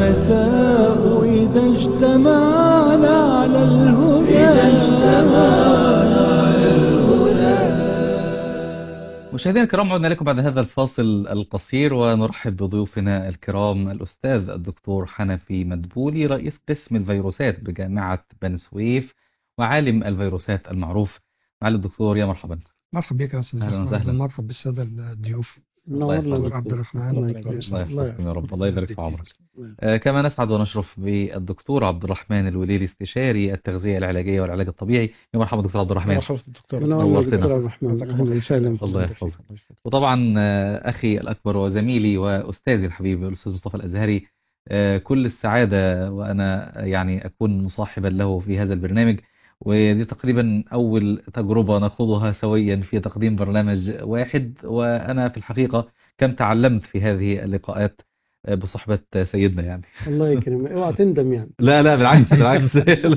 الرؤساء إذا اجتمعنا على الهدى إذا اجتمعنا على الهدى مشاهدينا الكرام عدنا لكم بعد هذا الفاصل القصير ونرحب بضيوفنا الكرام الأستاذ الدكتور حنفي مدبولي رئيس قسم الفيروسات بجامعة بني سويف وعالم الفيروسات المعروف معالي الدكتور يا مرحبا مرحبا بك يا استاذ أهلاً أحمد، وسهلاً. ومرحبا بالساده الضيوف الله نورنا يحفظك. دكتور عبد الرحمن الله دكتور يكرمك. يوسف. الله يحفظكم يا رب الله يبارك في عمرك آه، كما نسعد ونشرف بالدكتور عبد الرحمن الوليلي استشاري التغذية العلاجية والعلاج الطبيعي يا مرحبا دكتور عبد الرحمن مرحبا الدكتور نورنا نورتنا. دكتور عبد الرحمن جزاك الله أهلا خير. وسهلا الله يحفظك. وطبعا آه، أخي الأكبر وزميلي وأستاذي الحبيب الأستاذ مصطفى الأزهري آه، كل السعادة وأنا يعني أكون مصاحبا له في هذا البرنامج ودي تقريبا أول تجربة نخوضها سويا في تقديم برنامج واحد وأنا في الحقيقة كم تعلمت في هذه اللقاءات آه، بصحبة سيدنا يعني الله يكرمك اوعى تندم يعني لا لا بالعكس بالعكس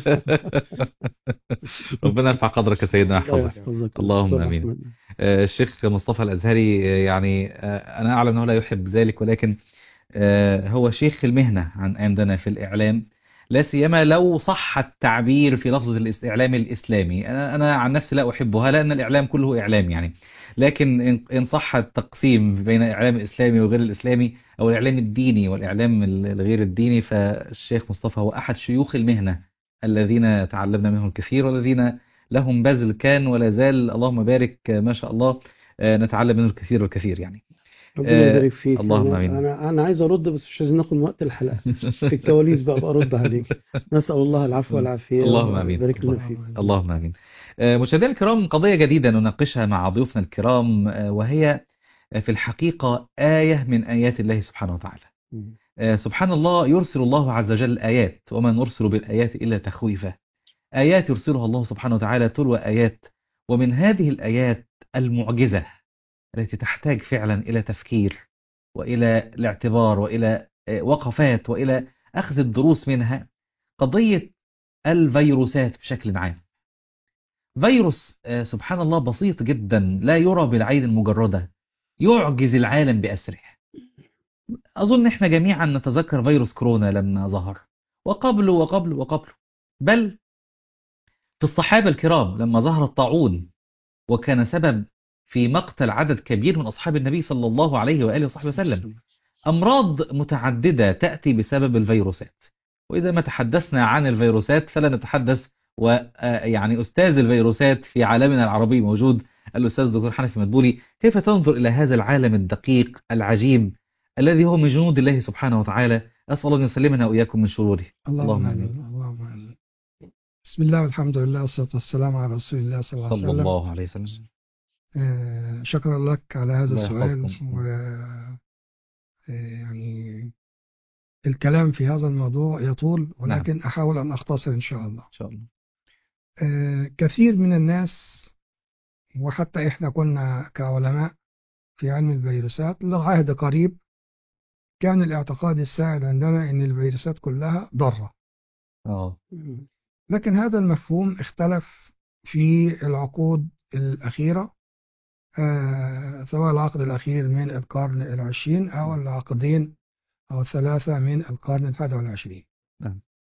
ربنا يرفع قدرك يا سيدنا الله يحفظك يحفظك اللهم دكتور آمين. أحمد. آه، الشيخ مصطفى الأزهري آه، يعني آه، أنا أعلم أنه لا يحب ذلك ولكن آه، هو شيخ المهنة عن عندنا في الإعلام لا سيما لو صح التعبير في لفظة الإعلام الإسلامي أنا أنا عن نفسي لا أحبها لأن الإعلام كله إعلام يعني لكن إن- إن صح التقسيم بين الإعلام الإسلامي وغير الإسلامي أو الإعلام الديني والإعلام ال- الغير الديني فالشيخ مصطفى هو أحد شيوخ المهنة الذين تعلمنا منهم الكثير والذين لهم بذل كان ولا زال اللهم بارك آه، ما شاء الله آه، نتعلم منه الكثير والكثير يعني ربنا آه، يبارك فيك اللهم أنا- آمين. انا انا عايز ارد بس مش عايزين ناخد وقت الحلقه في الكواليس بقى برد عليك نسال الله العفو والعافيه اللهم آمين. يبارك لنا اللهم فيك اللهم امين. آه، مشاهدينا الكرام قضيه جديده نناقشها مع ضيوفنا الكرام آه، وهي آه، في الحقيقه ايه من ايات الله سبحانه وتعالى. آه، سبحان الله يرسل الله عز وجل آيات وما نرسل بالآيات إلا تخويفا آيات يرسلها الله سبحانه وتعالى تلو آيات ومن هذه الآيات المعجزة التي تحتاج فعلا إلى تفكير وإلى الاعتبار وإلى آه، وقفات وإلى أخذ الدروس منها قضية الفيروسات بشكل عام فيروس آه، سبحان الله بسيط جدا لا يرى بالعين المجردة يعجز العالم بأسره أظن إحنا جميعا نتذكر فيروس كورونا لما ظهر وقبله وقبله وقبله بل في الصحابة الكرام لما ظهر الطاعون وكان سبب في مقتل عدد كبير من أصحاب النبي صلى الله عليه وآله وصحبه وسلم أمراض متعددة تأتي بسبب الفيروسات وإذا ما تحدثنا عن الفيروسات فلا نتحدث ويعني أستاذ الفيروسات في عالمنا العربي موجود الأستاذ الدكتور حنفي مدبولي كيف تنظر إلى هذا العالم الدقيق العجيب الذي هو من جنود الله سبحانه وتعالى أسأل الله أن يسلمنا وإياكم من شروره اللهم امين اللهم امين بسم الله والحمد لله والصلاه والسلام على رسول الله صلى الله عليه صلى وسلم الله عليه وسلم آه، شكرا لك على هذا الله السؤال يحفظكم. و آه، يعني الكلام في هذا الموضوع يطول ولكن أحاول أن أختصر إن شاء الله إن شاء الله آه، كثير من الناس وحتى إحنا كنا كعلماء في علم الفيروسات لعهد قريب كان الاعتقاد السائد عندنا أن الفيروسات كلها ضارة آه لكن هذا المفهوم اختلف في العقود الأخيرة آه، سواء العقد الأخير من القرن العشرين أو العقدين أو الثلاثة من القرن الحادي والعشرين نعم.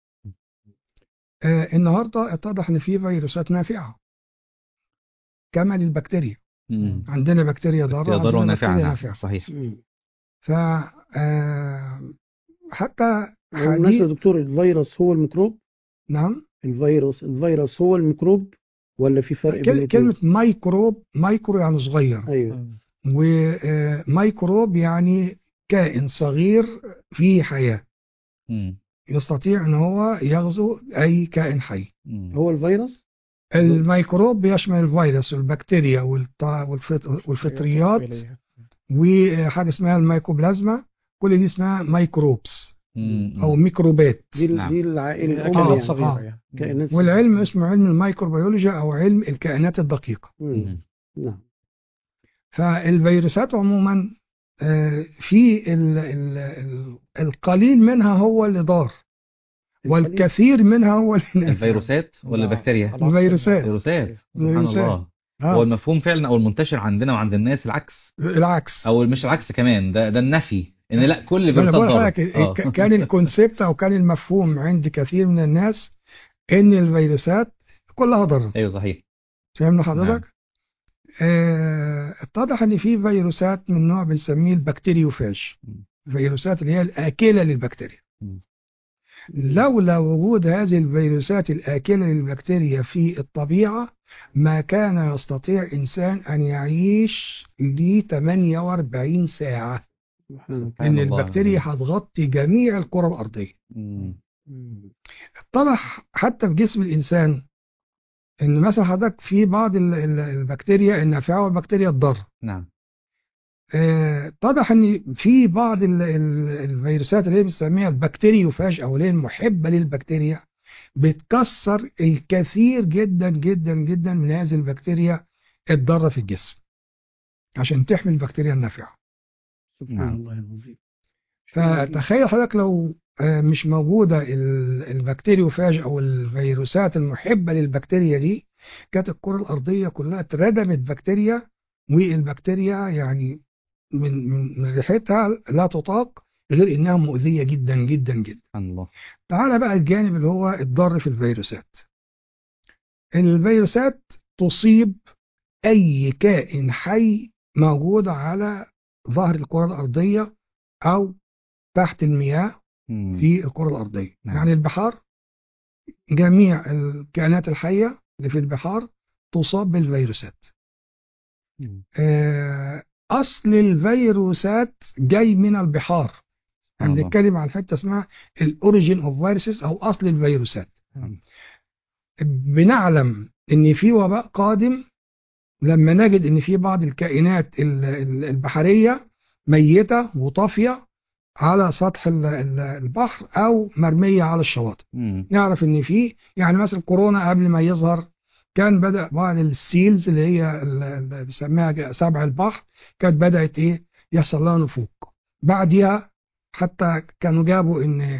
آه، النهاردة اتضح أن في فيروسات نافعة كما للبكتيريا مم. عندنا بكتيريا ضارة يضر عندنا نافعا بكتيريا نعم نافعة صحيح مم. ف آه، حتى بالمناسبة حديث يا دكتور الفيروس هو الميكروب نعم الفيروس الفيروس هو الميكروب ولا في فرق بين كل- الاتنين؟ كلمة ميكروب مايكرو يعني صغير ايوه وميكروب يعني كائن صغير فيه حياة مم. يستطيع ان هو يغزو اي كائن حي مم. هو الفيروس الميكروب بيشمل الفيروس والبكتيريا والط- والفط- والفطريات وحاجه اسمها الميكوبلازما كل دي اسمها ميكروبس مم. او ميكروبات دي ال- نعم. دي العائلة الأم كائنات يعني صغيرة. يعني. كائنات والعلم اسمه علم الميكروبيولوجيا او علم الكائنات الدقيقه مم. مم. نعم فالفيروسات عموما آه، في ال- ال- ال- القليل منها هو اللي ضار والكثير منها هو اللي نافع. الفيروسات ولا البكتيريا الفيروسات. فيروسات سبحان فيروسات. الله آه، هو المفهوم فعلا او المنتشر عندنا وعند الناس العكس العكس او مش العكس كمان ده ده النفي ان لا كل ما انا فيروسات بقول ضاره لحضرتك آه. ك- كان الكونسيبت او كان المفهوم عند كثير من الناس ان الفيروسات كلها ضاره ايوه صحيح فهمنا حضرتك؟ آه، اتضح ان في فيروسات من نوع بنسميه البكتيريوفاج مم. فيروسات اللي هي الاكله للبكتيريا مم. لولا وجود هذه الفيروسات الآكلة للبكتيريا في الطبيعة ما كان يستطيع إنسان أن يعيش ل 48 ساعة سبحان الله. سبحان إن الله. البكتيريا هتغطي جميع الكرة الأرضية مم. مم. اتضح حتى في جسم الإنسان إن مثلا حضرتك في بعض ال- ال- البكتيريا النافعة والبكتيريا الضارة نعم آه، اتضح ان في بعض ال- ال- الفيروسات اللي هي بنسميها البكتيريوفاج او اللي هي المحبه للبكتيريا بتكسر الكثير جدا جدا جدا من هذه البكتيريا الضاره في الجسم عشان تحمي البكتيريا النافعه سبحان نعم. الله العظيم فتخيل حضرتك لو آه، مش موجوده ال- البكتيريوفاج او الفيروسات المحبه للبكتيريا دي كانت الكره الارضيه كلها اتردمت بكتيريا والبكتيريا يعني من من من ريحتها لا تطاق غير انها مؤذيه جدا جدا جدا. سبحان الله تعالى بقى الجانب اللي هو الضار في الفيروسات. الفيروسات تصيب اي كائن حي موجود على ظهر الكره الارضيه او تحت المياه مم. في الكره الارضيه. نعم. يعني البحار جميع الكائنات الحيه اللي في البحار تصاب بالفيروسات. مم. آه، أصل الفيروسات جاي من البحار سبحان الله. هنتكلم عن حتة اسمها الأوريجين أوف فيروسز أو أصل الفيروسات نعم. بنعلم إن في وباء قادم لما نجد إن في بعض الكائنات ال- ال- البحرية ميتة وطافية على سطح ال- ال- البحر أو مرمية على الشواطئ مم. نعرف ان في يعني مثلا كورونا قبل ما يظهر كان بدأ بعض السيلز اللي هي ال- اللي بيسميها سبع البحر كانت بدأت ايه يحصل لها نفوق بعدها حتى كانوا جابوا ان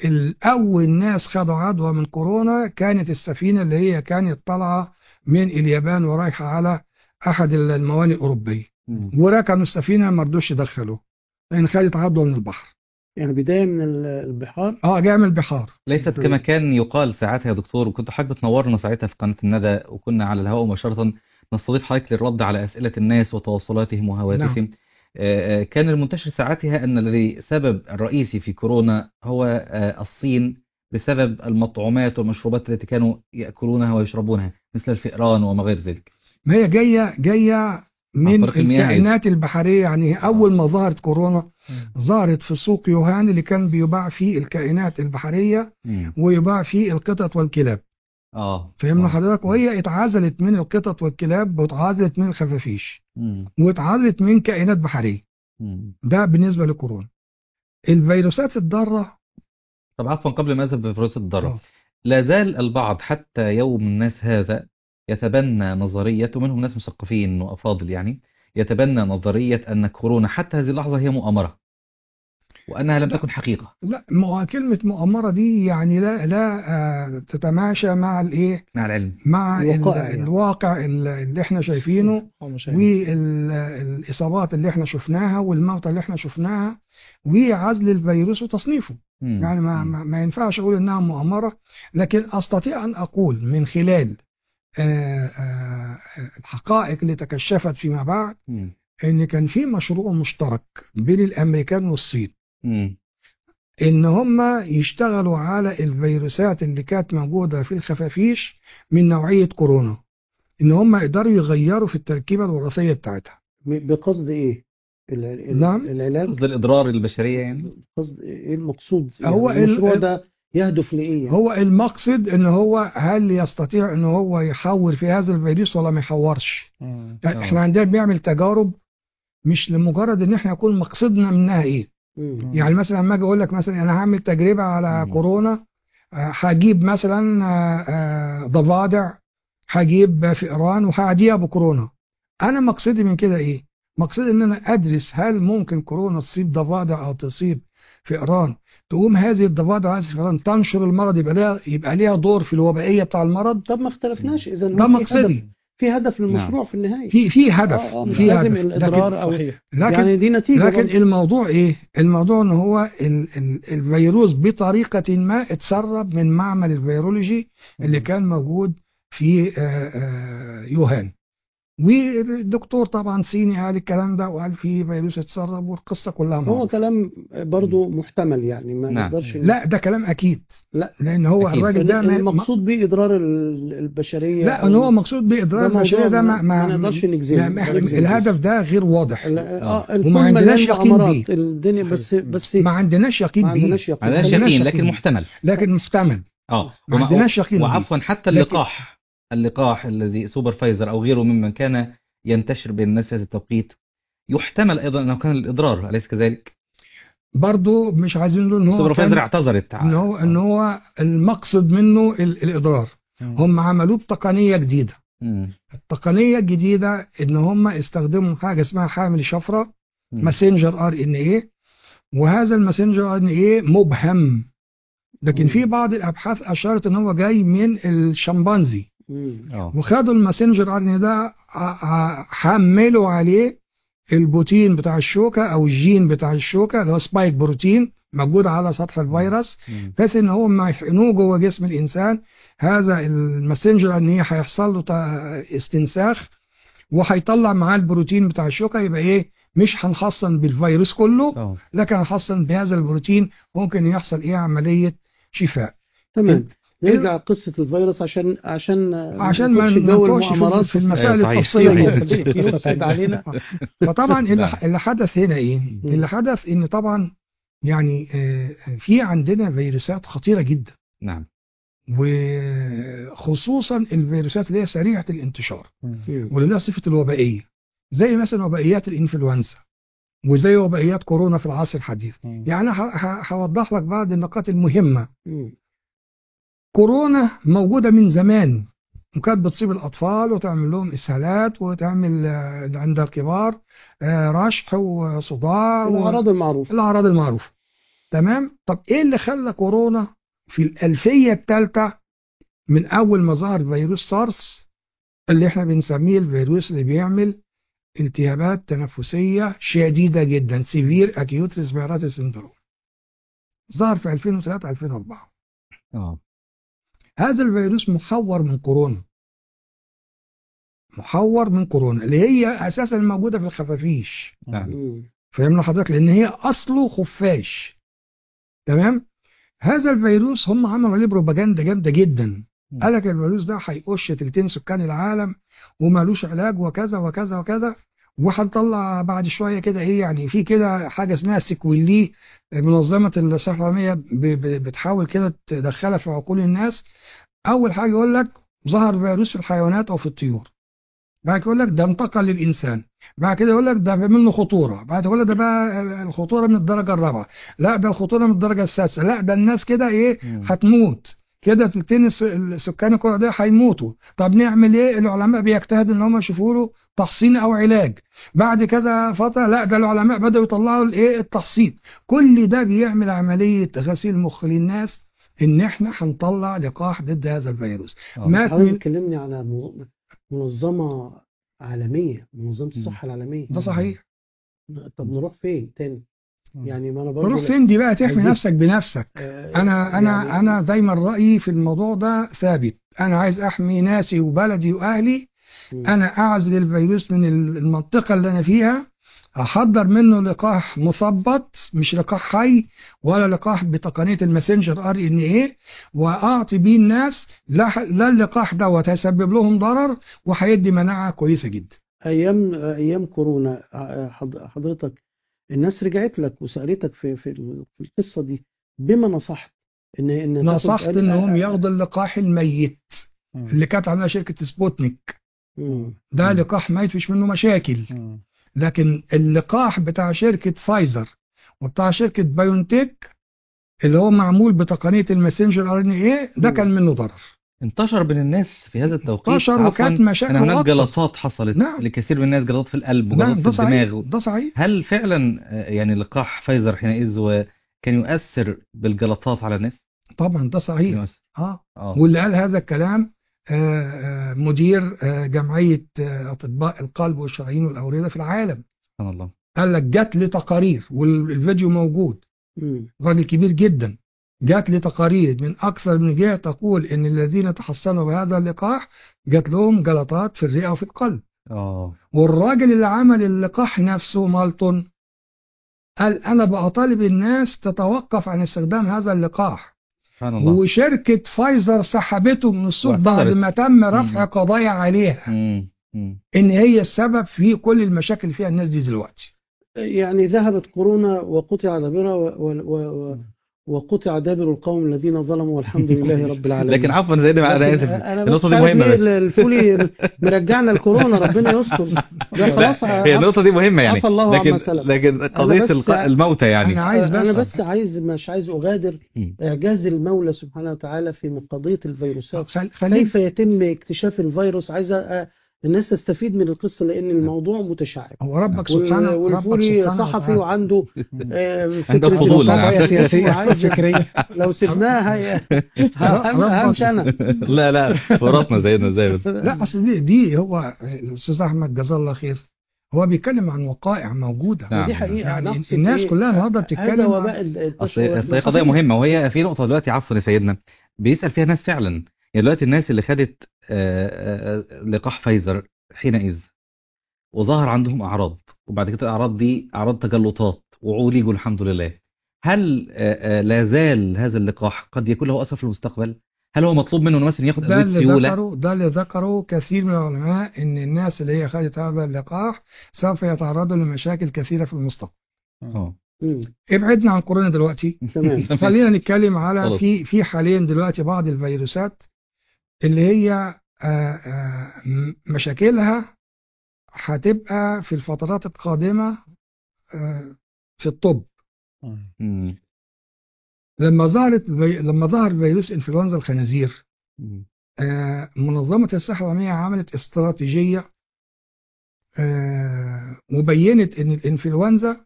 الأول ناس خدوا عدوى من كورونا كانت السفينة اللي هي كانت طالعة من اليابان ورايحة على أحد الموانئ الأوروبية مم. وركنوا السفينة ما رضوش يدخلوه لأن خدت عدوى من البحر يعني بداية من ال- البحار اه جاء من البحار ليست كما كان يقال ساعتها يا دكتور وكنت حضرتك بتنورنا ساعتها في قناة الندى وكنا على الهواء مباشرة نستضيف حضرتك للرد على أسئلة الناس وتواصلاتهم وهواتفهم آه، آه، كان المنتشر ساعتها أن الذي سبب الرئيسي في كورونا هو آه، الصين بسبب المطعومات والمشروبات التي كانوا يأكلونها ويشربونها مثل الفئران وما غير ذلك ما هي جاية جاية من طريق المياه الكائنات البحرية يعني أول ما ظهرت كورونا ظهرت في سوق يوهان اللي كان بيباع فيه الكائنات البحرية مم. ويباع فيه القطط والكلاب اه فهمنا آه. حضرتك وهي اتعزلت من القطط والكلاب واتعزلت من الخفافيش مم. واتعزلت من كائنات بحرية مم. ده بالنسبة لكورونا الفيروسات الضارة طب عفوا قبل ما أذهب بفيروس الضرر آه. لا زال البعض حتى يوم الناس هذا يتبنى نظرية ومنهم ناس مثقفين وأفاضل يعني يتبنى نظرية أن كورونا حتى هذه اللحظة هي مؤامرة وأنها لم لا. تكن حقيقة لا ما كلمة مؤامرة دي يعني لا لا آه، تتماشى مع الايه مع العلم مع ال- الوقائع يعني. الواقع اللي احنا شايفينه أو مشاهدين. والإصابات اللي احنا شفناها والموتى اللي احنا شفناها وعزل الفيروس وتصنيفه مم. يعني ما, مم. ما, ما ينفعش أقول إنها مؤامرة لكن أستطيع أن أقول من خلال آه، آه، الحقائق اللي تكشفت فيما بعد مم. إن كان في مشروع مشترك بين الأمريكان والصين مم. إن هم يشتغلوا على الفيروسات اللي كانت موجودة في الخفافيش من نوعية كورونا إن هم يقدروا يغيروا في التركيبة الوراثية بتاعتها ب- بقصد ايه ال- ال- نعم. العلاج قصد الإضرار البشرية يعني قصد ايه المقصود هو يعني المشروع ال- ده يهدف لايه يعني؟ هو المقصد ان هو هل يستطيع ان هو يحور في هذا الفيروس ولا ما يحورش آه. يعني آه. احنا عندنا بنعمل تجارب مش لمجرد ان احنا يكون مقصدنا منها ايه مم. يعني مثلا لما اجي اقول لك مثلا انا هعمل تجربه على مم. كورونا آه، هجيب مثلا آه، آه، ضفادع هجيب فئران وهعديها بكورونا انا مقصدي من كده ايه مقصدي ان انا ادرس هل ممكن كورونا تصيب ضفادع او تصيب فئران تقوم هذه الضفادع وهذه الفئران تنشر المرض يبقى لها يبقى ليها دور في الوبائيه بتاع المرض طب ما اختلفناش اذا ده هو في مقصدي هدف. في هدف للمشروع في النهايه في في هدف آه، آه، مش في لازم هدف الاضرار لكن او صحيح لكن يعني دي نتيجه لكن برضه. الموضوع ايه الموضوع ان هو ال ال الفيروس بطريقة ما اتسرب من معمل الفيرولوجي اللي كان موجود في آه، آه، يوهان والدكتور طبعا صيني قال الكلام ده وقال في فيروس اتسرب والقصة كلها هو معروفة كلام برضه محتمل يعني ما نعم. نقدرش لا ده كلام اكيد لا. لان هو أكيد. الراجل ده ما- المقصود بيه اضرار ال- البشريه لا أو- ان هو مقصود باضرار ده موضوع البشريه ده ما ما ما نقدرش نجزمه لا، ما إحنا- نقدرش الهدف ده غير واضح لا، آه. اه الكون وما عندناش مليان يقين مؤامرات بيه. الدنيا صحيح. بس بس ما عندناش يقين ما بيه عندناش يقين ما عندناش عندناش يقين يقين. لكن محتمل لكن محتمل اه ما وما- عندناش يقين بيه. وعفوا حتى لكن- اللقاح اللقاح الذي سوبر فايزر او غيره ممن كان ينتشر بين الناس في هذا التوقيت يحتمل ايضا انه كان الاضرار اليس كذلك؟ برضه مش عايزين نقول ان هو سوبر كان فايزر اعتذرت ان هو ان هو المقصد منه ال- الاضرار هم عملوه بتقنيه جديده مم. التقنيه الجديده ان هم استخدموا حاجه اسمها حامل شفره مم. ماسنجر ار ان ايه وهذا الماسنجر ار ان ايه مبهم لكن مم. في بعض الابحاث اشارت ان هو جاي من الشمبانزي مم. اه وخدوا الماسنجر ار ان ده ع- ع- حملوا عليه البروتين بتاع الشوكه او الجين بتاع الشوكه اللي هو سبايك بروتين موجود على سطح الفيروس مم. بحيث ان هو ما يحقنوه جوه جسم الانسان هذا الماسنجر ان هي هيحصل له تا- استنساخ وهيطلع معاه البروتين بتاع الشوكه يبقى ايه مش هنحصن بالفيروس كله اه لكن هنحصن بهذا البروتين ممكن يحصل ايه عمليه شفاء تمام نرجع قصه الفيروس عشان عشان عشان ما نخش ما جو نتوهش في- المؤامرات في المسائل صحيح. التفصيليه صحيح. في ويب علينا فطبعا اللي, نعم. اللي حدث هنا ايه اللي حدث ان طبعا يعني آه، في عندنا فيروسات خطيره جدا نعم وخصوصا الفيروسات اللي هي سريعه الانتشار مم. واللي لها صفه الوبائيه زي مثلا وبائيات الانفلونزا وزي وبائيات كورونا في العصر الحديث يعني أنا ه- ه- هوضح لك بعض النقاط المهمه مم. كورونا موجوده من زمان وكانت بتصيب الاطفال وتعمل لهم اسهالات وتعمل آه، عند الكبار آه، رشح وصداع و- الاعراض المعروفه الاعراض المعروفه تمام طب ايه اللي خلى كورونا في الالفيه الثالثه من اول ما ظهر فيروس سارس اللي احنا بنسميه الفيروس اللي بيعمل التهابات تنفسيه شديده جدا سيفير اكيوت ريسبيراتوري سيندروم ظهر في 2003 2004 اه هذا الفيروس محور من كورونا محور من كورونا اللي هي اساسا موجوده في الخفافيش نعم مم. فاهمنا حضرتك لان هي اصله خفاش تمام هذا الفيروس هم عملوا عليه بروباجندا جامده جدا مم. قال لك الفيروس ده هيقش تلتين سكان العالم ومالوش علاج وكذا وكذا وكذا وهنطلع بعد شويه كده ايه يعني في كده حاجه اسمها سيكويلي منظمه الصحه العالميه ب- ب- بتحاول كده تدخلها في عقول الناس اول حاجه يقول لك ظهر فيروس في الحيوانات او في الطيور بعد كده يقول لك ده انتقل للانسان بعد كده يقول لك ده منه خطوره بعد كده يقول لك ده بقى الخطوره من الدرجه الرابعه لا ده الخطوره من الدرجه السادسه لا ده الناس كده ايه مم. هتموت كده تلتين الس- السكان الكره ده هيموتوا طب نعمل ايه العلماء بيجتهدوا ان هم يشوفوا له تحصين او علاج بعد كذا فتره لا ده العلماء بداوا يطلعوا الايه التحصين كل ده بيعمل عمليه غسيل مخ للناس ان احنا هنطلع لقاح ضد هذا الفيروس آه. مات حضرتك من تكلمني على م- منظمه عالميه منظمه الصحه العالميه ده صحيح طب نروح فين تاني يعني ما انا برضه تروح فين دي بقى تحمي عايزين- نفسك بنفسك آه، انا انا يعني- انا دايما رايي في الموضوع ده ثابت انا عايز احمي ناسي وبلدي واهلي مم. انا اعزل الفيروس من المنطقه اللي انا فيها احضر منه لقاح مثبط مش لقاح حي ولا لقاح بتقنيه الماسنجر ار ان ايه واعطي بيه الناس لا لا اللقاح دوت هيسبب لهم ضرر وهيدي مناعه كويسه جدا ايام ايام كورونا آه، حض- حضرتك الناس رجعت لك وسالتك في في ال- في القصه دي بما نصحت ان ان تاخد- نصحت انهم ياخدوا اللقاح الميت مم. اللي كانت عاملاها شركه سبوتنيك مم. ده مم. لقاح ميت مفيش منه مشاكل مم. لكن اللقاح بتاع شركة فايزر وبتاع شركة بايونتيك اللي هو معمول بتقنية الماسنجر ار ان ايه ده مم. كان منه ضرر انتشر بين الناس في هذا التوقيت انتشر عفواً، وكانت مشاكل ان هناك واضحة. جلطات حصلت نعم. لكثير من الناس جلطات في القلب نعم وجلطات ده في صحيح الدماغ ده صحيح هل فعلا آه، يعني لقاح فايزر حينئذ وكان يؤثر بالجلطات على الناس؟ طبعا ده صحيح يؤثر اه اه واللي قال هذا الكلام آه، آه، مدير آه، جمعية آه، أطباء القلب والشرايين والأوردة في العالم سبحان الله قال لك جات لي تقارير والفيديو موجود مم. راجل كبير جدا جات لي تقارير من أكثر من جهة تقول إن الذين تحصنوا بهذا اللقاح جات لهم جلطات في الرئة وفي القلب اه والراجل اللي عمل اللقاح نفسه مالتون قال أنا بطالب الناس تتوقف عن استخدام هذا اللقاح سبحان الله وشركة فايزر سحبته من السوق بعد واعتذرت. ما تم رفع مم. قضايا عليها مم. مم. إن هي السبب في كل المشاكل اللي فيها الناس دي دلوقتي يعني ذهبت كورونا وقطع دابرها و... و... و... وقطع دابر القوم الذين ظلموا والحمد لله رب العالمين لكن عفوا سيدنا انا لكن اسف انا بس النقطه مش دي عارف مهمه ليه بس الفولي مرجعنا الكورونا ربنا يستر ده خلاص لا هي النقطه دي مهمه يعني عفى الله لكن عما سلف. لكن قضيه بس- الق- الموتى يعني أنا عايز انا بس بس عايز مش عايز اغادر مم. اعجاز المولى سبحانه وتعالى في قضيه الفيروسات خل- خليك كيف يتم اكتشاف الفيروس عايز أ- الناس تستفيد من القصه لان الموضوع متشعب هو ربك وال- سبحانه ربك والفولي سبحانه صحفي وتعالى. وعنده آه، عنده فكرة فضول، القضايا نعم. قضايا سياسية وعايز- فكرية لو سبناها هي- هم- ربك- همشي انا لا لا ورطنا سيدنا ازاي بس لا اصل دي, دي هو الاستاذ احمد جزاه الله خير هو بيتكلم عن وقائع موجوده نعم. دي حقيقه يعني نقص الناس إيه؟ كلها النهارده هذا بتتكلم عن وباء ال- اصل التشوه. اصل هي قضيه مهمه وهي في نقطه دلوقتي عفوا يا سيدنا بيسال فيها ناس فعلا يعني دلوقتي الناس اللي خدت آه، آه، لقاح فايزر حينئذ وظهر عندهم اعراض وبعد كده الاعراض دي اعراض تجلطات وعولجوا الحمد لله هل آه، آه، لا زال هذا اللقاح قد يكون له اثر في المستقبل هل هو مطلوب منه إنه مثلا ياخد ده ادويه اللي سيوله ذكروا ده اللي ذكروا كثير من العلماء ان الناس اللي هي خدت هذا اللقاح سوف يتعرضوا لمشاكل كثيره في المستقبل اه مم. ابعدنا عن كورونا دلوقتي تمام خلينا نتكلم على خلاص. في في حاليا دلوقتي بعض الفيروسات اللي هي آه، آه، م- مشاكلها هتبقى في الفترات القادمة آه، في الطب مم. لما ظهرت في- لما ظهر فيروس انفلونزا الخنازير مم. آه، منظمة الصحة العالمية عملت استراتيجية آه، وبينت ان الانفلونزا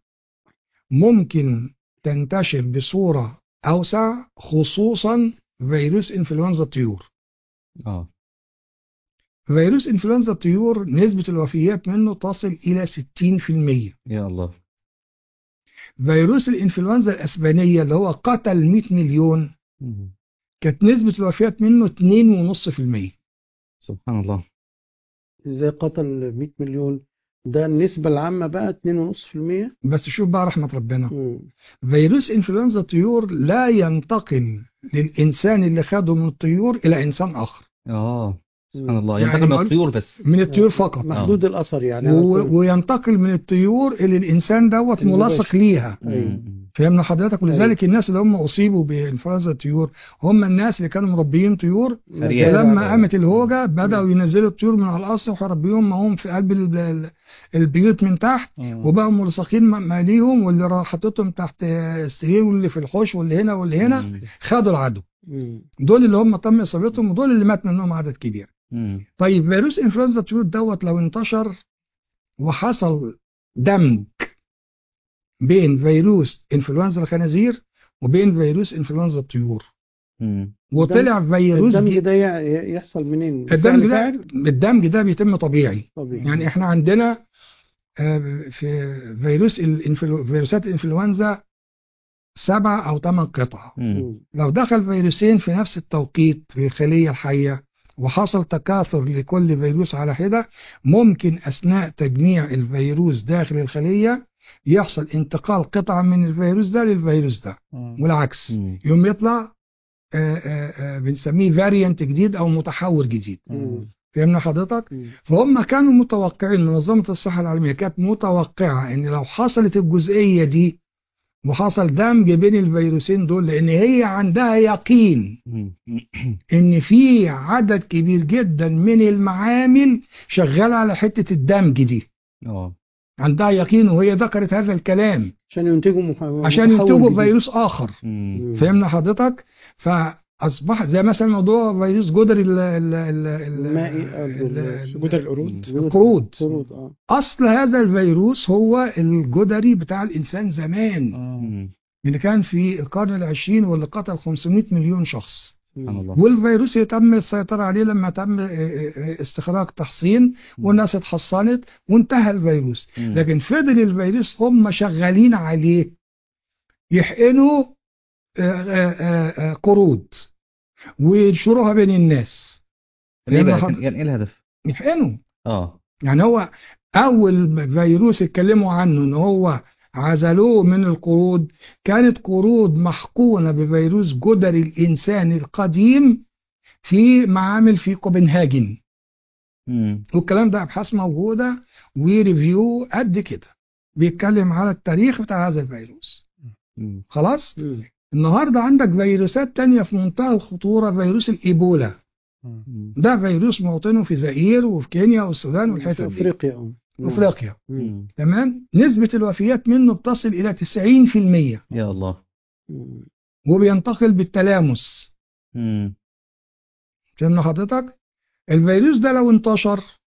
ممكن تنتشر بصورة اوسع خصوصا فيروس انفلونزا الطيور اه فيروس انفلونزا الطيور نسبة الوفيات منه تصل إلى 60% يا الله فيروس الانفلونزا الأسبانية اللي هو قتل 100 مليون مم. كانت نسبة الوفيات منه 2.5% سبحان الله ازاي قتل 100 مليون ده النسبة العامة بقى 2.5% بس شوف بقى رحمة ربنا مم. فيروس انفلونزا الطيور لا ينتقل للإنسان اللي خده من الطيور إلى إنسان آخر اه سبحان الله يعني ينتقل من معلوم- الطيور بس من الطيور فقط محدود الأثر يعني و- وينتقل من الطيور إلى الإنسان دوت المباشر. ملاصق ليها أيوة. مم. فهمنا حضرتك ولذلك الناس اللي هم أصيبوا بإنفلونزا الطيور هم الناس اللي كانوا مربيين طيور أرياف. ولما قامت الهوجة بدأوا ينزلوا الطيور من على القصر ويربيهم معهم في قلب ال- ال- البيوت من تحت وبقوا ملصقين م- ماليهم واللي راح حطيتهم تحت السرير واللي في الحوش واللي هنا واللي هنا مم. خدوا العدو مم. دول اللي هم تم اصابتهم ودول اللي مات منهم عدد كبير مم. طيب فيروس انفلونزا الطيور دوت لو انتشر وحصل دمج بين فيروس انفلونزا الخنازير وبين فيروس انفلونزا الطيور مم. وطلع فيروس الدمج جديد ده يع- يحصل منين؟ الدمج فعل ده فاعل؟ الدمج ده بيتم طبيعي طبيعي يعني احنا عندنا آه، في فيروس الانفلو... فيروسات الانفلونزا سبع او ثمان قطع مم. مم. لو دخل فيروسين في نفس التوقيت في الخلية الحية وحصل تكاثر لكل فيروس على حدة ممكن أثناء تجميع الفيروس داخل الخلية يحصل انتقال قطعة من الفيروس ده للفيروس ده والعكس مم. يوم يطلع آه، آه، آه، بنسميه فاريانت جديد أو متحور جديد مم. فهمنا حضرتك؟ مم. فهم كانوا متوقعين منظمة الصحة العالمية كانت متوقعة ان لو حصلت الجزئية دي وحصل دمج بين الفيروسين دول لان هي عندها يقين مم. ان في عدد كبير جدا من المعامل شغالة على حتة الدمج دي اه عندها يقين وهي ذكرت هذا الكلام عشان ينتجوا مح... عشان محول ينتجوا جديد. فيروس اخر مم. مم. فهمنا حضرتك فاصبح زي مثلا موضوع فيروس جدري ال- ال- ال- ال- المائي أو ال- ال- جدر القرود جدود- القرود. قرود اه اصل هذا الفيروس هو الجدري بتاع الانسان زمان مم. اللي كان في القرن العشرين واللي قتل 500 مليون شخص سبحان الله والفيروس يتم السيطرة عليه لما تم اه، اه، استخراج تحصين والناس اتحصنت وانتهى الفيروس مم. لكن فضل الفيروس هم شغالين عليه يحقنوا اه، اه، اه، قروض وينشروها بين الناس ليه بقى لأن كان كان ايه الهدف يحقنوا اه يعني هو اول فيروس اتكلموا عنه ان هو عزلوه من القرود كانت قرود محقونة بفيروس جدري الانسان القديم في معامل في كوبنهاجن مم. والكلام ده ابحاث موجودة وريفيو قد كده بيتكلم على التاريخ بتاع هذا الفيروس مم. خلاص مم. النهاردة عندك فيروسات تانية في منتهى الخطورة فيروس الإيبولا مم. ده فيروس موطنه في زئير وفي كينيا والسودان في والحتت دي افريقيا اه نعم. أفريقيا مم. مم. تمام نسبة الوفيات منه بتصل إلى 90% يا الله مم. وبينتقل بالتلامس مم. فهمنا حضرتك الفيروس ده لو انتشر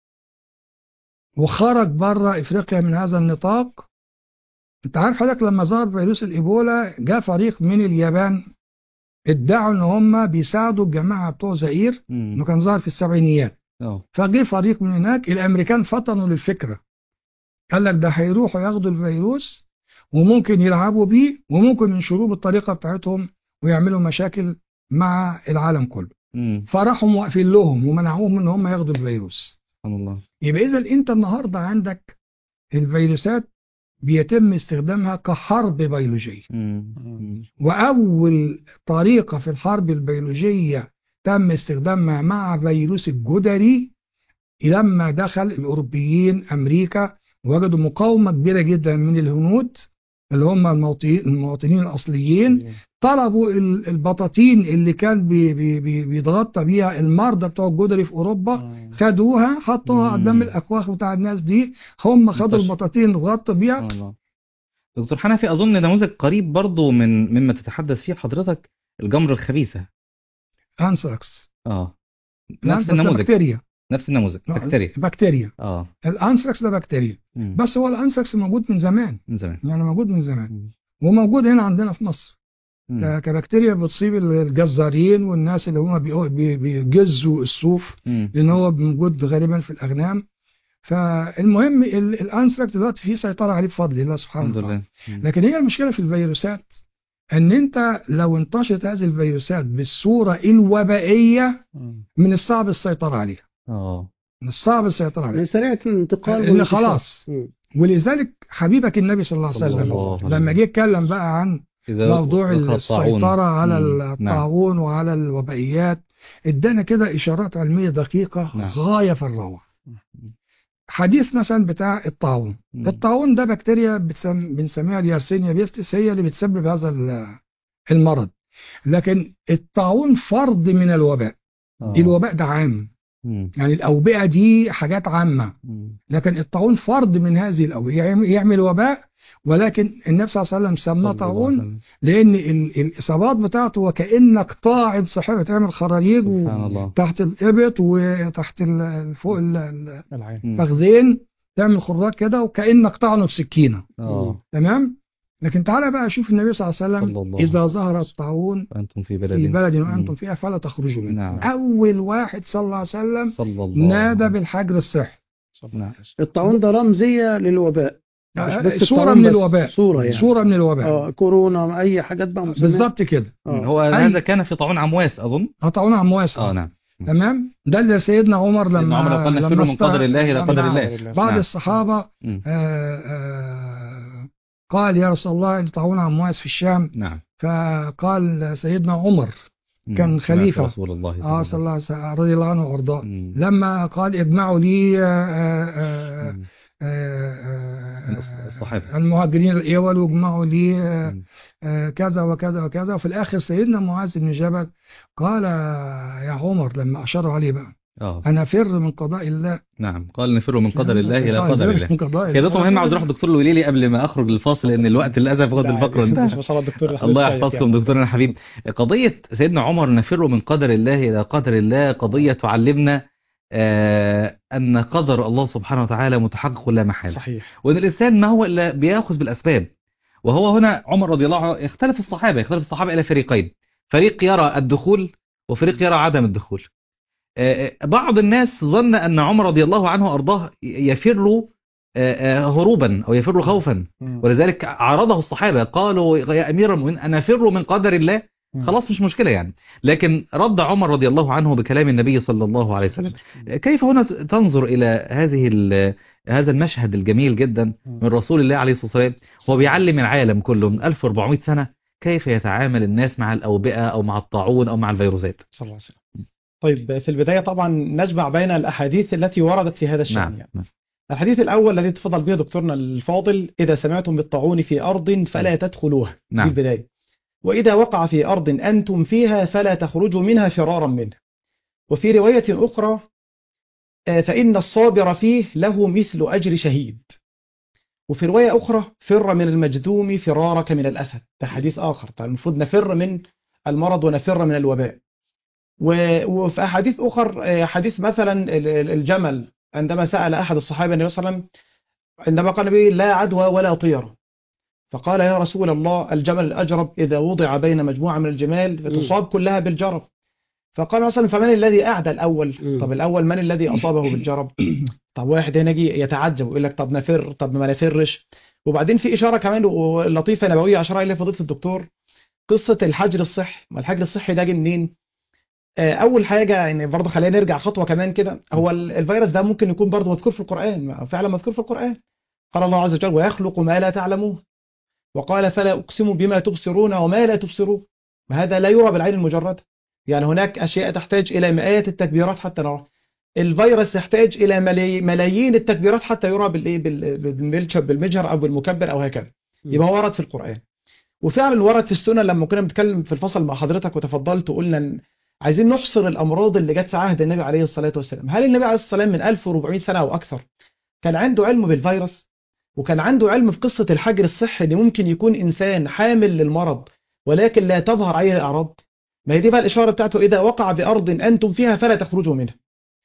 وخرج بره افريقيا من هذا النطاق انت عارف حضرتك لما ظهر فيروس الايبولا جاء فريق من اليابان ادعوا ان هم بيساعدوا الجماعه بتوع زئير مم. انه كان ظاهر في السبعينيات اه فجه فريق من هناك الامريكان فطنوا للفكره قال لك ده هيروحوا ياخدوا الفيروس وممكن يلعبوا بيه وممكن ينشروه بالطريقه بتاعتهم ويعملوا مشاكل مع العالم كله مم. فراحوا موقفين لهم ومنعوهم ان هم ياخدوا الفيروس سبحان الله يبقى اذا انت النهارده عندك الفيروسات بيتم استخدامها كحرب بيولوجيه مم. مم. واول طريقه في الحرب البيولوجيه تم استخدامها مع فيروس الجدري لما دخل الاوروبيين امريكا وجدوا مقاومه كبيره جدا من الهنود اللي هم المواطنين المواطنين الاصليين طلبوا ال- البطاطين اللي كان بي بي بي بيتغطى بيها المرضى بتوع الجدري في اوروبا آه. خدوها حطوها مم. قدام الاكواخ بتاع الناس دي هم خدوا انتشر. البطاطين اتغطوا بيها سبحان الله دكتور حنفي اظن نموذج قريب برضو من مما تتحدث فيه حضرتك الجمر الخبيثه انثراكس اه لا، نفس بس ده النموذج بكتيريا نفس النموذج لا، بكتيريا بكتيريا اه الانثراكس ده بكتيريا مم. بس هو الانثراكس موجود من زمان من زمان يعني موجود من زمان مم. وموجود هنا عندنا في مصر مم. ك- كبكتيريا بتصيب الجزارين والناس اللي هم بيقو- بي- بيجزوا الصوف مم. لان هو موجود غالبا في الاغنام فالمهم ال- الانثراكس دلوقتي فيه سيطره عليه بفضل الله سبحانه الحمد وتعالى لله مم. لكن هي المشكله في الفيروسات ان انت لو انتشرت هذه الفيروسات بالصوره الوبائيه آه. من الصعب السيطره عليها اه من الصعب السيطره عليها من سريعة الانتقال لأن والانتشار. خلاص. مم. ولذلك حبيبك النبي صلى الله عليه صلى وسلم الله عليه لما جه يتكلم بقى عن إذا موضوع ذكر الطاعون. السيطرة على مم. نعم الطاعون وعلى الوبائيات ادانا كده إشارات علمية دقيقة نعم. غاية في الروعة حديث مثلا بتاع الطاعون مم. الطاعون ده بكتيريا بتسم... بنسميها اليارسينيا بيستس هي اللي بتسبب هذا ال- المرض لكن الطاعون فرد من الوباء آه. الوباء ده عام مم. يعني الأوبئة دي حاجات عامة مم. لكن الطاعون فرد من هذه الأوبئة يعمل- يعمل وباء ولكن النبي صلى الله عليه وسلم سماه صلى الله عليه طاعون وسلم. لان ال- الاصابات بتاعته وكانك طاعن صحيح بتعمل خرايج سبحان الله تحت الابط وتحت ال- ال- فوق ال- ال- العين مم. الفخذين تعمل خراج كده وكانك طعنه بسكينه اه تمام لكن تعالى بقى شوف النبي صلى الله عليه صلى وسلم الله اذا ظهر الطاعون أنتم في في بلد بلد وانتم مم. فيها فلا تخرجوا منه نعم اول واحد صلى الله عليه وسلم صلى الله نادى بالحجر الصحي نعم الطاعون ده رمزية للوباء مش بس صوره الطاعون من بس، الوباء صورة يعني صوره من الوباء اه كورونا اي حاجات بقى مسميات. بالظبط كده آه. هو أي- هذا كان في طاعون عمواس أظن قطعونا عمواس اه نعم تمام ده اللي سيدنا عمر لما سيدنا عمر قال نفروا لما من قدر است- الله إلى لما قدر الله بعض نعم. الصحابة مم. آه، آه، قال يا رسول الله ان طاعون عمواس في الشام نعم فقال سيدنا عمر مم. كان سمعت خليفة. رسول الله اه صلى الله عليه وسلم رضي الله عنه وارضاه مم. لما قال اجمعوا لي آه، آه، مم. آه، آه، الصحابة. المهاجرين الاول واجمعوا لي آه، مم. آه، كذا وكذا وكذا وفي الاخر سيدنا معاذ بن جبل قال يا عمر لما اشاروا عليه بقى اه انا فر من قضاء الله نعم قال نفروا من قدر الله إلى آه، قدر فر الله من قضاء كده نقطة مهمة عاوز اروح الدكتور الوليلي قبل ما اخرج للفاصل لان الوقت للاسف واخد الفقرة انتهى ما شاء الله الدكتور الله يحفظكم دكتورنا الحبيب قضية سيدنا عمر نفر من قدر الله إلى قدر الله قضية تعلمنا آه أن قدر الله سبحانه وتعالى متحقق لا محالة صحيح وأن الإنسان ما هو إلا بيأخذ بالأسباب وهو هنا عمر رضي الله عنه اختلف الصحابة اختلف الصحابة إلى فريقين فريق يرى الدخول وفريق يرى عدم الدخول آه، آه، بعض الناس ظن أن عمر رضي الله عنه وأرضاه يفر آه، آه، هروبا أو يفر خوفا مم. ولذلك عرضه الصحابة قالوا يا أمير المؤمنين أنا أفر من قدر الله مم. خلاص مش مشكلة يعني لكن رد عمر رضي الله عنه بكلام النبي صلى الله عليه وسلم كيف هنا تنظر إلى هذه ال- هذا المشهد الجميل جدا من رسول الله عليه الصلاة والسلام هو بيعلم العالم كله من 1400 سنة كيف يتعامل الناس مع الأوبئة أو مع الطاعون أو مع الفيروسات صلى الله عليه وسلم طيب في البداية طبعا نجمع بين الأحاديث التي وردت في هذا الشأن نعم يعني. نعم. الحديث الأول الذي تفضل به دكتورنا الفاضل إذا سمعتم بالطاعون في أرض فلا تدخلوها نعم. دي البداية وإذا وقع في أرض أنتم فيها فلا تخرجوا منها فرارا منها وفي رواية أخرى آه، فإن الصابر فيه له مثل أجر شهيد وفي رواية أخرى فر من المجذوم فرارك من الأسد ده حديث آخر طيب المفروض نفر من المرض ونفر من الوباء و- وفي أحاديث أخر آه، حديث مثلا ال- ال- الجمل عندما سأل أحد الصحابة النبي صلى الله عليه وسلم عندما قال النبي لا عدوى ولا طيرة فقال يا رسول الله الجمل الأجرب إذا وضع بين مجموعة من الجمال فتصاب كلها بالجرب فقال مثلا فمن الذي أعدى الأول مم. طب الأول من الذي أصابه بالجرب طب واحد هنا يجي يتعجب ويقول لك طب نفر طب ما نفرش وبعدين في إشارة كمان لطيفة نبوية أشار إليها فضيلة الدكتور قصة الحجر الصحي ما الحجر الصحي ده جه منين آه، أول حاجة يعني برضه خلينا نرجع خطوة كمان كده هو ال- الفيروس ده ممكن يكون برضه مذكور في القرآن ما- فعلا مذكور في القرآن قال الله عز وجل ويخلق ما لا تعلمون وقال فلا أقسم بما تبصرون وما لا تبصرون هذا لا يرى بالعين المجردة يعني هناك أشياء تحتاج إلى مئات التكبيرات حتى نراها الفيروس يحتاج إلى ملاي- ملايين التكبيرات حتى يرى بالإيه بال- بالملش- بالمجهر أو بالمكبر أو هكذا يبقى هو ورد في القرآن وفعلا ورد في السنة لما كنا بنتكلم في الفصل مع حضرتك وتفضلت وقلنا إن عايزين نحصر الأمراض اللي جت في عهد النبي عليه الصلاة والسلام هل النبي عليه الصلاة والسلام من 1400 سنة أو أكثر كان عنده علم بالفيروس وكان عنده علم في قصة الحجر الصحي ان ممكن يكون إنسان حامل للمرض ولكن لا تظهر عليه الأعراض ما هي دي بقى الإشارة بتاعته إذا وقع بأرض أنتم فيها فلا تخرجوا منها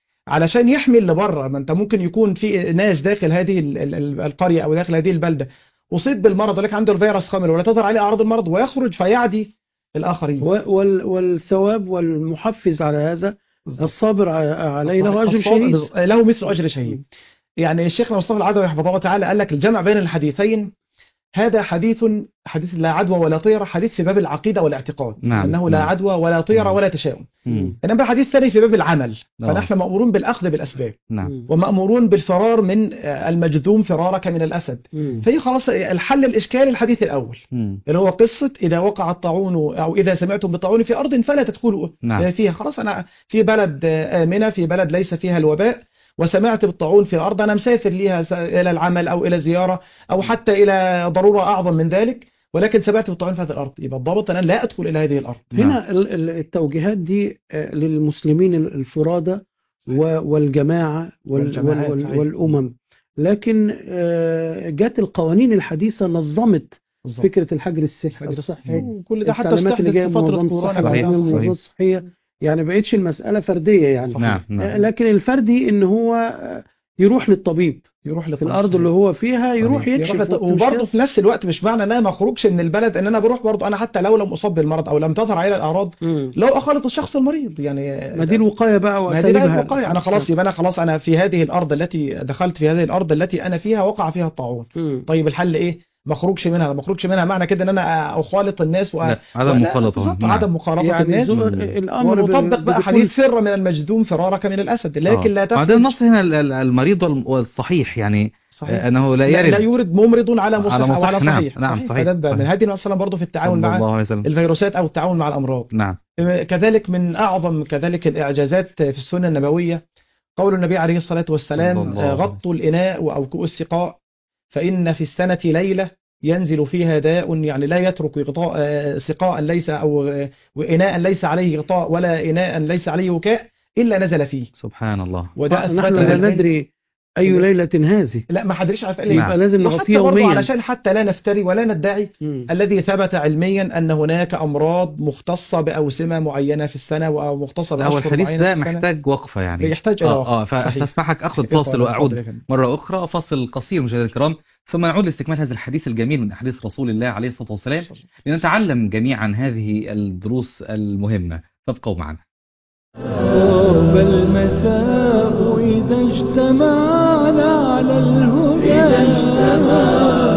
علشان يحمي اللي بره ما انت ممكن يكون في ناس داخل هذه ال- ال- ال- القرية أو داخل هذه البلدة أصيب بالمرض ولكن عنده الفيروس خامل ولا تظهر عليه أعراض المرض ويخرج فيعدي الآخرين و- وال- والثواب والمحفز على هذا الصابر ع- عليه له أجر الصابر شهيد بز- له مثل أجر شهيد يعني الشيخ مصطفى العدوي رحمه الله تعالى قال لك الجمع بين الحديثين هذا حديث حديث لا عدوى ولا طيرة حديث في باب العقيدة والاعتقاد نعم، أنه لا نعم. عدوى ولا طيرة نعم. ولا تشاؤم مم. إنما حديث ثاني في باب العمل آه. فنحن مأمورون بالأخذ بالأسباب نعم ومأمورون بالفرار من آه، المجذوم فرارك من الأسد مم. فهي خلاص الحل الإشكال الحديث الأول مم. اللي هو قصة إذا وقع الطاعون أو إذا سمعتم بالطاعون في أرض فلا تدخلوا نعم. فيها خلاص أنا في بلد آه، آمنة في بلد ليس فيها الوباء وسمعت بالطاعون في الأرض أنا مسافر ليها س- إلى العمل أو إلى زيارة أو حتى إلى ضرورة أعظم من ذلك ولكن سمعت بالطاعون في هذه الأرض يبقى الضابط أن أنا لا أدخل إلى هذه الأرض هنا ال- ال- التوجيهات دي آه، للمسلمين الفرادى و- والجماعة وال- والجماعات، وال- صحيح. والأمم لكن آه، جت القوانين الحديثة نظمت بالظبط. فكرة الحجر الصحي الحجر الصحي وكل ده حتى التعليمات اللي استحدث جايه في من فترة منظمة كورونا الصحة بعد العالمية كده. والمنظمة صحيح. الصحية يعني بقتش المسألة فردية يعني نعم آه، نعم لكن الفردي ان هو آه، يروح للطبيب يروح في للطبيب، الارض صحيح. اللي هو فيها يروح يروح يكشف للط- وتمشي- وبرضه في نفس الوقت مش معنى ان انا ما اخرجش من البلد ان انا بروح برضه انا حتى لو لم اصاب بالمرض او لم تظهر علي الاعراض مم. لو اخالط الشخص المريض يعني ما دي الوقايه بقى ما دي بقى واساليبها الوقاية انا خلاص يبقى انا خلاص انا في هذه الارض التي دخلت في هذه الارض التي انا فيها وقع فيها الطاعون مم. طيب الحل ايه ما اخرجش منها ما اخرجش منها معنى كده ان انا اخالط الناس و... لا عدم ولا- مخالطة بالظبط نعم. عدم مخالطة يعني الناس زو- مم. الامر ب- ونطبق بقى بدخول- حديث فر من المجذوم فرارك من الاسد لكن آه. لا بعدين تخرج النص هنا ال- ال- المريض والم- والصحيح يعني صحيح. آه، أنه لا لا, يرد لا يورد ممرض على مصح على او على مصح، نعم، صحيح نعم، صحيح، فده بقى من صحيح. هدي النبي صلى الله عليه وسلم برضه في التعامل صلى مع الله عليه وسلم الفيروسات او التعامل مع الامراض نعم كذلك من أعظم كذلك الإعجازات في السنة النبوية قول النبي عليه الصلاة والسلام صلى الله عليه وسلم. غطوا الإناء أو كؤوس السقاء فإن في السنة ليلة ينزل فيها داء يعني لا يترك غطاء آه، سقاء ليس أو آه، وإناء ليس عليه غطاء ولا إناء ليس عليه وكاء إلا نزل فيه سبحان الله وده نحن أثبت لا العلمين. ندري اي ليله هذه لا ما حدريش على نعم. يبقى لازم وحتى نغطيها برضه يوميا علشان حتى لا نفتري ولا ندعي مم. الذي ثبت علميا أن هناك أمراض مختصة بأوسمة معينة في السنة أو مختصة هو بأشهر الحديث معينة ده في السنة محتاج وقفة يعني يحتاج إلى اه وقت. اه صحيح. فاستسمحك اخذ اتفضل، فاصل اتفضل واعود يا فندم. مرة أخرى فاصل قصير مشاهدينا الكرام ثم نعود لاستكمال هذا الحديث الجميل من أحاديث رسول الله عليه الصلاة والسلام لنتعلم جميعا هذه الدروس المهمة فابقوا معنا طاب المساء إذا اجتمعنا على الهدى